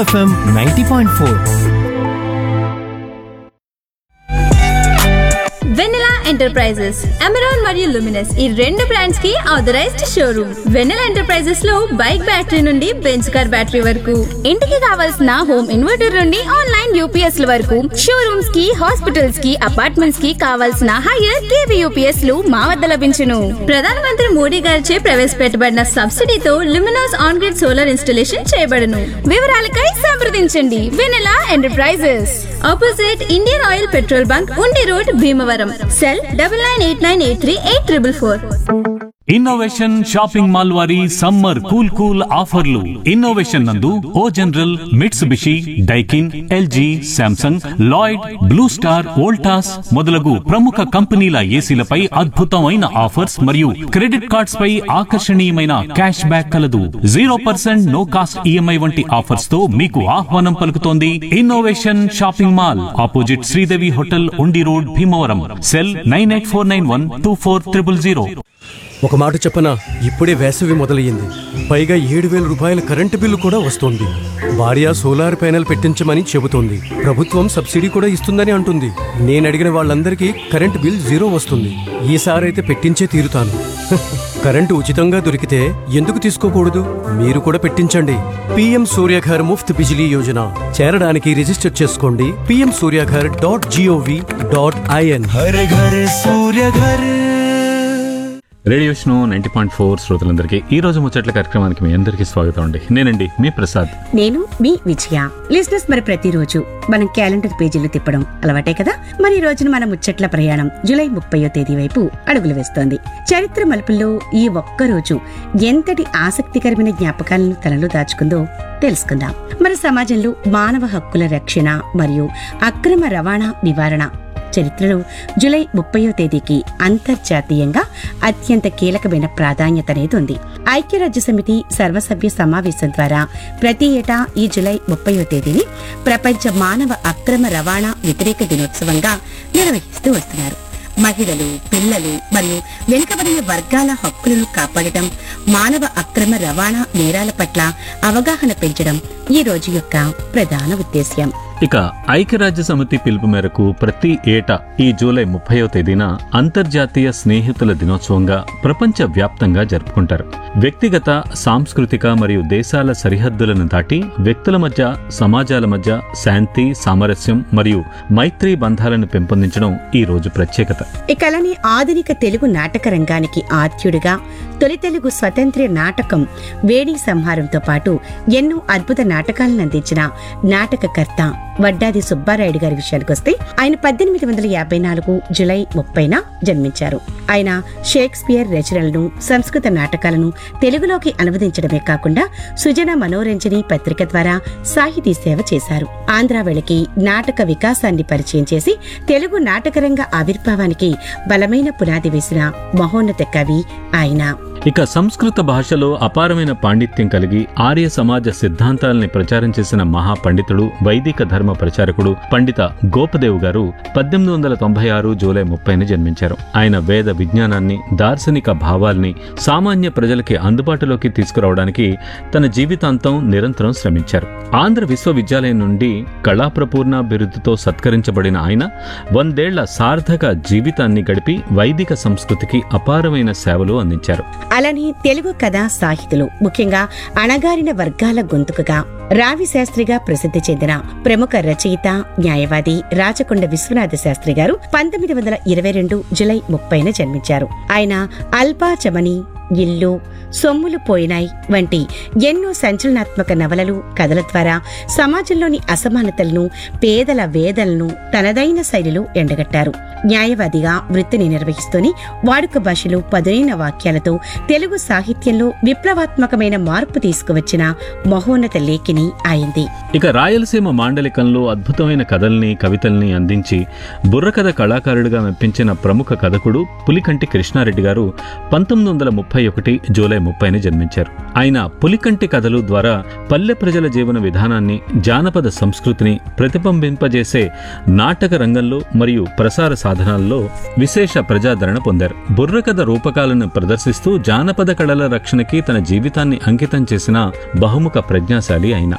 FM ninety point four Vennela enterprises Amaron మరియు Luminous ఈ రెండు బ్రాండ్స్ కి ఆథరైజ్డ్ షోరూమ్ వెన్నెలా ఎంటర్ప్రైజెస్ లో బైక్ బ్యాటరీ నుండి బెంచ్ కార్ బ్యాటరీ వరకు ఇంటికి కావాల్సిన హోమ్ ఇన్వర్టర్ నుండి ఆన్లైన్ యూపీఎస్ ల వరకు షోరూమ్స్ కి హాస్పిటల్స్ కి అపార్ట్మెంట్స్ కి కావాల్సిన హైయర్ కేవీ యూపీఎస్ లు మా వద్ద లభించును ప్రధానమంత్రి మోడీ గారిచే ప్రవేశపెట్టబడిన సబ్సిడీతో Luminous on grid solar installation చేయబడును వివరాలకై సంప్రదించండి Vennela enterprises opposite Indian Oil petrol bunk Undi road Bhimavaram cell double nine eight nine eight three eight triple four innovation shopping mall వారి సమ్మర్ కూల్ కూల్ ఆఫర్లు ఇన్నోవేషన్ నందు O General Mitsubishi Daikin LG Samsung Lloyd Blue Star Voltas మొదలగు ప్రముఖ కంపెనీల ఏసీలపై అద్భుతమైన offers మరియు credit cards పై ఆకర్షణీయమైన క్యాష్ బ్యాక్ కలదు zero percent no cost EMI వంటి ఆఫర్స్ తో మీకు ఆహ్వానం పలుకుతోంది innovation shopping mall opposite Sridevi hotel Undi road Bhimavaram cell nine eight four nine one two four triple zero ఒక మాట చెప్పనా ఇప్పుడే వేసవి మొదలయ్యింది పైగా ఏడు వేల రూపాయల కరెంటు బిల్లు కూడా వస్తోంది భార్య సోలార్ ప్యానెల్ పెట్టించమని చెబుతోంది ప్రభుత్వం సబ్సిడీ కూడా ఇస్తుందని అంటుంది నేను అడిగిన వాళ్ళందరికీ కరెంటు బిల్ జీరో వస్తుంది ఈసారైతే పెట్టించే తీరుతాను హ, కరెంటు ఉచితంగా దొరికితే ఎందుకు తీసుకోకూడదు మీరు కూడా పెట్టించండి పిఎం సూర్యఘర్ ముఫ్త్ బిజిలీ యోజన చేరడానికి రిజిస్టర్ చేసుకోండి PM Suryaghar dot GOV dot IN హర ఘర సూర్య ఘర radio show ninety point four శ్రోతలందరికీ ఈ రోజు ముచ్చట్ల కార్యక్రమానికి మీ అందరికీ స్వాగతం అండి నేనండి మీ ప్రసాద్ నేను మీ విజయ లిజినెస్ మరి ప్రతిరోజు మనం క్యాలెండర్ పేజీలు తిప్పడం అలవాటే కదా మరి ఈ రోజున మన ముచ్చట్ల ప్రయాణం జూలై ముప్పయో తేదీ వైపు అడుగులు వేస్తోంది చరిత్ర మలుపుల్లో ఈ ఒక్క రోజు ఎంతటి ఆసక్తికరమైన జ్ఞాపకాలను తనలో దాచుకుందో తెలుసుకుందాం మన సమాజంలో మానవ హక్కుల రక్షణ మరియు అక్రమ రవాణా నివారణ చరిత్రలో జూలై ముప్పయో తేదీకి అంతర్జాతీయంగా అత్యంత కీలకమైన ప్రాధాన్యత అనేది ఉంది ఐక్యరాజ్య సమితి సర్వసభ్య సమావేశం ద్వారా ప్రతి ఏటా ఈ జూలై ముప్పయో తేదీని ప్రపంచ మానవ అక్రమ రవాణా వ్యతిరేక దినోత్సవంగా నిర్వహిస్తూ వస్తున్నారు మహిళలు పిల్లలు మరియు వెనుకబడిన వర్గాల హక్కులను కాపాడటం మానవ అక్రమ రవాణా నేరాల పట్ల అవగాహన పెంచడం ఈ రోజు యొక్క ప్రధాన ఉద్దేశ్యం ఇక ఐక్యరాజ్య సమితి పిలుపు మేరకు ప్రతి ఏటా ఈ జూలై ముప్పైవ తేదీన అంతర్జాతీయ స్నేహితుల దినోత్సవంగా ప్రపంచ వ్యాప్తంగా జరుపుకుంటారు వ్యక్తిగత సాంస్కృతిక మరియు దేశాల సరిహద్దులను దాటి వ్యక్తుల మధ్య సమాజాల మధ్య శాంతి సామరస్యం మరియు మైత్రీ బంధాలను పెంపొందించడం ఈ రోజు ప్రత్యేకత ఇక అలానే ఆధునిక తెలుగు నాటక రంగానికి ఆద్యుడిగా తొలి తెలుగు స్వతంత్ర నాటకం వేణి సంహారంతో పాటు ఎన్నో అద్భుత నాటకాలను అందించిన నాటకకర్త వడ్డాది సుబ్బారాయుడు గారి విషయానికొస్తే ఆయన పద్దెనిమిది వందల యాభై నాలుగు జులై ముప్పైన జన్మించారు ఆయన షేక్స్పియర్ రచనలను సంస్కృత నాటకాలను తెలుగులోకి అనువదించడమే కాకుండా సుజన మనోరంజని పత్రిక ద్వారా సాహితీ సేవ చేశారు ఆంధ్రావేళకి నాటక వికాసాన్ని పరిచయం చేసి తెలుగు నాటకరంగ ఆవిర్భావానికి బలమైన పునాది వేసిన మహోన్నత కవి ఆయన ఇక సంస్కృత భాషలో అపారమైన పాండిత్యం కలిగి ఆర్య సమాజ సిద్ధాంతాలని ప్రచారం చేసిన మహాపండితుడు వైదిక ధర్మ ప్రచారకుడు పండిత గోపదేవ్ గారు పద్దెనిమిది వందల తొంభై ఆరు జూలై ముప్పైన జన్మించారు ఆయన వేద విజ్ఞానాన్ని దార్శనిక భావాల్ని సామాన్య ప్రజలకి అందుబాటులోకి తీసుకురావడానికి తన జీవితాంతం నిరంతరం శ్రమించారు ఆంధ్ర విశ్వవిద్యాలయం నుండి కళాప్రపూర్ణ బిరుదుతో సత్కరించబడిన ఆయన వందేళ్ల సార్థక జీవితాన్ని గడిపి వైదిక సంస్కృతికి అపారమైన సేవలు అందించారు అలానే తెలుగు కథా సాహితులు ముఖ్యంగా అణగారిన వర్గాల గొంతుకగా రావి శాస్త్రిగా ప్రసిద్ధి చెందిన ప్రముఖ రచయిత న్యాయవాది రాచకొండ విశ్వనాథ శాస్త్రి గారు పంతొమ్మిది వందల ఇరవై రెండు జులై ముప్పైన జన్మించారు ఆయన అల్పా చమని ఇల్లు సొమ్ములు పోయినాయి వంటి ఎన్నో సంచలనాత్మక నవలలు కథల ద్వారా సమాజంలోని అసమానతలను పేదల వేదలను తనదైన శైలిలో ఎండగట్టారు న్యాయవాదిగా వృత్తిని నిర్వహిస్తూనే వాడుక భాషలో పదునైన వాక్యాలతో తెలుగు సాహిత్యంలో విప్లవాత్మకమైన మార్పు తీసుకువచ్చిన మహోన్నత లేఖిని అయింది ఇక రాయలసీమ మాండలికంలో అద్భుతమైన కథల్ని కవితల్ని అందించి బుర్రకథ కళాకారుడిగా మెప్పించిన ప్రముఖ కథకుడు పులికంటి కృష్ణారెడ్డి గారు పంతొమ్మిది వందల ముప్పై ఒకటి జూలై ముప్పైని జన్మించారు ఆయన పులికంటి కథలు ద్వారా పల్లె ప్రజల జీవన విధానాన్ని జానపద సంస్కృతిని ప్రతిబింబింపజేసే నాటక రంగంలో మరియు ప్రసార సాధనాల్లో విశేష ప్రజాదరణ పొందారు బుర్రకథ రూపకాలను ప్రదర్శిస్తూ జానపద కళల రక్షణకి తన జీవితాన్ని అంకితం చేసిన బహుముఖ ప్రజ్ఞాశాలి ఆయన